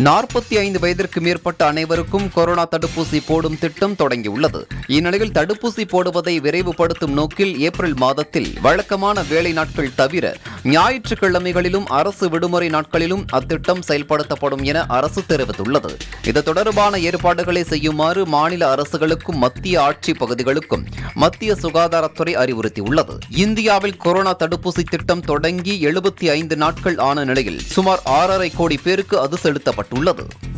நாற்பத்தி ஐந்து வயதிற்கு மேற்பட்ட அனைவருக்கும் கொரோனா தடுப்பூசி போடும் திட்டம் தொடங்கியுள்ளது இந்நிலையில் தடுப்பூசி போடுவதை விரைவுபடுத்தும் நோக்கில் ஏப்ரல் மாதத்தில் வழக்கமான வேலை நாட்கள் தவிர ஞாயிற்றுக்கிழமைகளிலும் அரசு விடுமுறை நாட்களிலும் அத்திட்டம் செயல்படுத்தப்படும் என அரசு தெரிவித்துள்ளது இது தொடர்பான ஏற்பாடுகளை செய்யுமாறு மாநில அரசுகளுக்கும் மத்திய ஆட்சி பகுதிகளுக்கும் மத்திய சுகாதாரத்துறை அறிவுறுத்தியுள்ளது இந்தியாவில் கொரோனா தடுப்பூசி திட்டம் தொடங்கி எழுபத்தி ஐந்து நாட்கள் ஆன நிலையில் சுமார் ஆறரை கோடி பேருக்கு அது செலுத்தப்பட்டுள்ளது